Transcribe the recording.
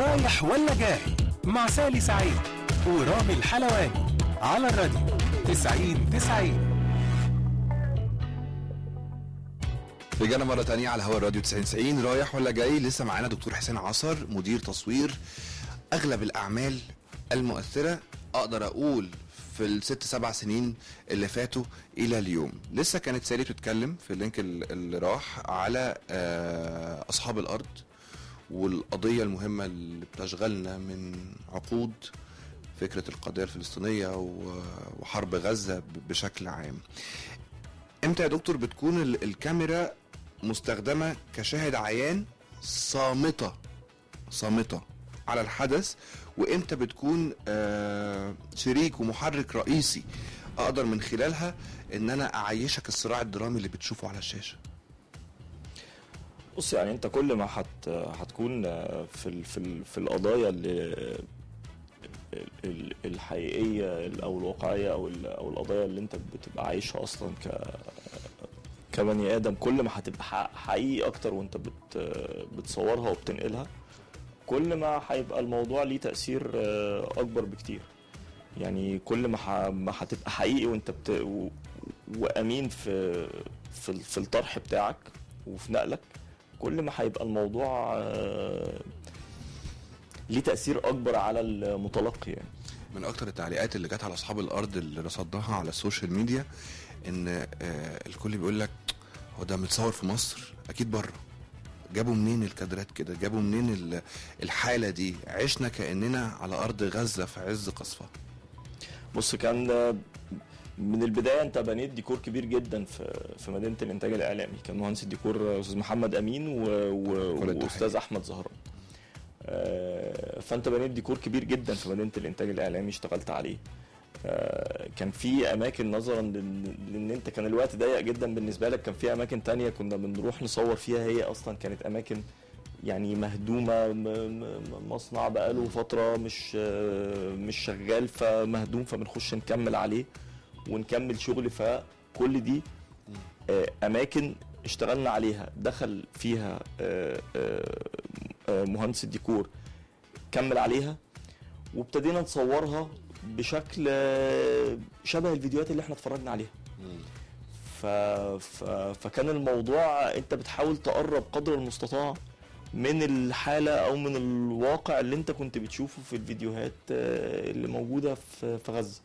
رايح ولا جاي مع سالي سعيد ورامي الحلواني على الراديو 90 90 رجعنا مرة تانية على هوا الراديو 90 رايح ولا جاي لسه معانا دكتور حسين عصر مدير تصوير أغلب الأعمال المؤثرة أقدر أقول في الست سبع سنين اللي فاتوا إلى اليوم لسه كانت سالي بتتكلم في اللينك ال- اللي راح على آه، أصحاب الأرض والقضية المهمة اللي بتشغلنا من عقود فكرة القضية الفلسطينية و- وحرب غزة ب- بشكل عام امتى يا دكتور بتكون ال- الكاميرا مستخدمة كشاهد عيان صامتة صامتة على الحدث وامتى بتكون آه شريك ومحرك رئيسي اقدر من خلالها ان انا اعيشك الصراع الدرامي اللي بتشوفه على الشاشة بص يعني انت كل ما هت هتكون في ال في ال في القضايا اللي ال- الحقيقيه او الواقعيه او ال- او القضايا اللي انت بتبقى عايشها اصلا ك كبني ادم كل ما هتبقى ح- حقيقي اكتر وانت بت بتصورها وبتنقلها كل ما هيبقى الموضوع ليه تاثير آه، اكبر بكتير يعني كل ما ح- ما هتبقى حقيقي وانت بت و- وامين في في ال- في الطرح بتاعك وفي نقلك كل ما هيبقى الموضوع آه، ليه تاثير اكبر على المتلقي يعني من اكتر التعليقات اللي جت على اصحاب الارض اللي رصدناها على السوشيال ميديا ان آه الكل بيقول لك هو ده متصور في مصر اكيد بره جابوا منين الكادرات كده جابوا منين ال- الحاله دي عشنا كاننا على ارض غزه في عز قصفها بص كان آه، من البدايه انت بنيت ديكور كبير جدا في في مدينه الانتاج الاعلامي كان مهندس الديكور آه، استاذ محمد امين و... و... كل التحية. واستاذ احمد زهران آه، فانت بنيت ديكور كبير جدا في مدينه الانتاج الاعلامي اشتغلت عليه آه، كان في اماكن نظرا لان لأن انت كان الوقت ضيق جدا بالنسبه لك كان في اماكن تانية كنا بنروح نصور فيها هي اصلا كانت اماكن يعني مهدومه م- م- مصنع بقاله فتره مش آه، مش شغال فمهدوم فبنخش نكمل عليه ونكمل شغل فكل دي آه، اماكن اشتغلنا عليها دخل فيها آه، آه، آه، مهندس الديكور كمل عليها وابتدينا نصورها بشكل آه، شبه الفيديوهات اللي احنا اتفرجنا عليها ف... ف... فكان الموضوع انت بتحاول تقرب قدر المستطاع من الحالة او من الواقع اللي انت كنت بتشوفه في الفيديوهات آه، اللي موجودة في في غزة